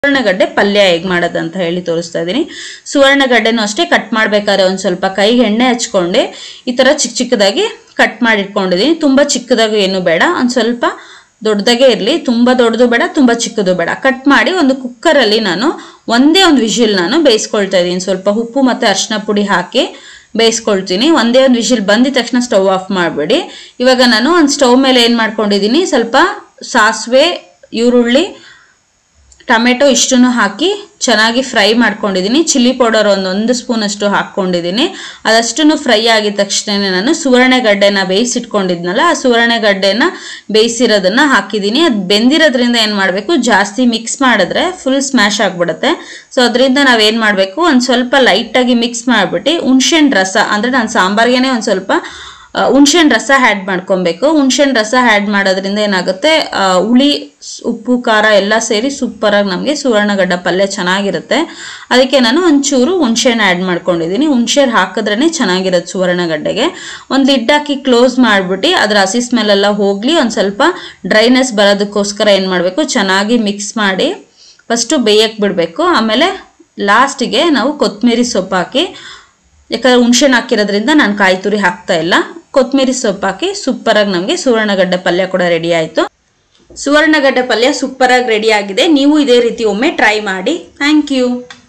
ಸುವರ್ಣಗಡ್ಡೆ ಪಲ್ಯ ಹೇಗೆ ಮಾಡೋದು ಅಂತ ಹೇಳಿ ತೋರಿಸ್ತಾ ಇದ್ದೀನಿ ಸುವರ್ಣಗಡ್ಡೆನೂ ಅಷ್ಟೇ ಕಟ್ ಮಾಡ್ಬೇಕಾದ್ರೆ ಒಂದು ಸ್ವಲ್ಪ ಕೈಗೆ ಎಣ್ಣೆ ಹಚ್ಕೊಂಡು ಈ ಥರ ಚಿಕ್ಕ ಚಿಕ್ಕದಾಗಿ ಕಟ್ ಮಾಡಿ ಇಟ್ಕೊಂಡಿದ್ದೀನಿ ತುಂಬ ಚಿಕ್ಕದಾಗಿ ಏನು ಬೇಡ ಒಂದು ಸ್ವಲ್ಪ ದೊಡ್ಡದಾಗೆ ಇರಲಿ ತುಂಬ ದೊಡ್ಡದು ಬೇಡ ತುಂಬ ಚಿಕ್ಕದು ಬೇಡ ಕಟ್ ಮಾಡಿ ಒಂದು ಕುಕ್ಕರಲ್ಲಿ ನಾನು ಒಂದೇ ಒಂದು ವಿಷಿಲ್ ನಾನು ಬೇಯಿಸ್ಕೊಳ್ತಾ ಇದ್ದೀನಿ ಸ್ವಲ್ಪ ಉಪ್ಪು ಮತ್ತು ಅರಿಶಿನ ಪುಡಿ ಹಾಕಿ ಬೇಯಿಸ್ಕೊಳ್ತೀನಿ ಒಂದೇ ಒಂದು ವಿಷಿಲ್ ಬಂದಿದ ತಕ್ಷಣ ಸ್ಟವ್ ಆಫ್ ಮಾಡಬೇಡಿ ಇವಾಗ ನಾನು ಒಂದು ಸ್ಟವ್ ಮೇಲೆ ಏನು ಮಾಡ್ಕೊಂಡಿದ್ದೀನಿ ಸ್ವಲ್ಪ ಸಾಸಿವೆ ಈರುಳ್ಳಿ ಟೊಮೆಟೊ ಇಷ್ಟನ್ನು ಹಾಕಿ ಚೆನ್ನಾಗಿ ಫ್ರೈ ಮಾಡ್ಕೊಂಡಿದ್ದೀನಿ ಚಿಲ್ಲಿ ಪೌಡರ್ ಒಂದು ಒಂದು ಸ್ಪೂನಷ್ಟು ಹಾಕ್ಕೊಂಡಿದ್ದೀನಿ ಅದಷ್ಟನ್ನು ಫ್ರೈ ಆಗಿದ ತಕ್ಷಣ ನಾನು ಸುವರ್ಣಗಡ್ಡೆನ ಬೇಯಿಸಿಟ್ಕೊಂಡಿದ್ನಲ್ಲ ಆ ಸುವರ್ಣಗಡ್ಡೆನ ಬೇಯಿಸಿರೋದನ್ನ ಹಾಕಿದ್ದೀನಿ ಅದು ಬೆಂದಿರೋದ್ರಿಂದ ಏನು ಮಾಡಬೇಕು ಜಾಸ್ತಿ ಮಿಕ್ಸ್ ಮಾಡಿದ್ರೆ ಫುಲ್ ಸ್ಮ್ಯಾಶ್ ಆಗಿಬಿಡುತ್ತೆ ಸೊ ಅದರಿಂದ ನಾವೇನು ಮಾಡಬೇಕು ಒಂದು ಸ್ವಲ್ಪ ಲೈಟಾಗಿ ಮಿಕ್ಸ್ ಮಾಡಿಬಿಟ್ಟು ಹುಣ್ಸೆಹಣ್ಣು ರಸ ಅಂದರೆ ನಾನು ಸಾಂಬಾರ್ಗೆ ಒಂದು ಸ್ವಲ್ಪ ಆ, ಹುಣ್ಸೆಹಣ್ಣು ರಸ ಆ್ಯಡ್ ಮಾಡ್ಕೊಬೇಕು ಹುಣ್ಸೆಹಣ್ಣು ರಸ ಆ್ಯಡ್ ಮಾಡೋದ್ರಿಂದ ಏನಾಗುತ್ತೆ ಆ, ಹುಳಿ ಸ್- ಉಪ್ಪು ಖಾರ ಎಲ್ಲ ಸೇರಿ ಸೂಪರಾಗಿ ನಮಗೆ ಸುವರ್ಣಗಡ್ಡ ಪಲ್ಯ ಚೆನ್ನಾಗಿರುತ್ತೆ ಅದಕ್ಕೆ ನಾನು ಒಂಚೂರು ಹುಣ್ಸೆಹಣ್ಣು ಆ್ಯಡ್ ಮಾಡ್ಕೊಂಡಿದ್ದೀನಿ ಹುಣ್ಸೆಹಣ್ಣು ಹಾಕಿದ್ರೇ ಚೆನ್ನಾಗಿರುತ್ತೆ ಸುವರ್ಣಗಡ್ಡೆಗೆ ಒಂದು ಲಿಡ್ ಹಾಕಿ ಕ್ಲೋಸ್ ಮಾಡಿಬಿಟ್ಟು ಅದರ ಹಸಿ ಸ್ಮೆಲ್ಲೆಲ್ಲ ಹೋಗಲಿ ಒಂದು ಸ್ವಲ್ಪ ಡ್ರೈನೆಸ್ ಬರೋದಕ್ಕೋಸ್ಕರ ಏನು ಮಾಡಬೇಕು ಚೆನ್ನಾಗಿ ಮಿಕ್ಸ್ ಮಾಡಿ ಫಸ್ಟು ಬೇಯಕ್ಕೆ ಬಿಡಬೇಕು ಆಮೇಲೆ ಲಾಸ್ಟಿಗೆ ನಾವು ಕೊತ್ತಂಬರಿ ಸೊಪ್ಪು ಹಾಕಿ ಯಾಕಂದ್ರೆ ಹುಣ್ಸೆಹಣ್ಣು ಹಾಕಿರೋದ್ರಿಂದ ನಾನು ಕಾಯಿ ತುರಿ ಹಾಕ್ತಾ ಇಲ್ಲ ಕೊತ್ತಂಬರಿ ಸೊಪ್ಪು ಹಾಕಿ ಸೂಪರಾಗಿ ನಮಗೆ ಸುವರ್ಣಗಡ್ಡೆ ಪಲ್ಯ ಕೂಡ ರೆಡಿ ಆಯಿತು ಸುವರ್ಣಗಡ್ಡೆ ಪಲ್ಯ ಸೂಪರಾಗಿ ರೆಡಿ ಆಗಿದೆ ನೀವು ಇದೇ ರೀತಿ ಒಮ್ಮೆ ಟ್ರೈ ಮಾಡಿ ಥ್ಯಾಂಕ್ ಯು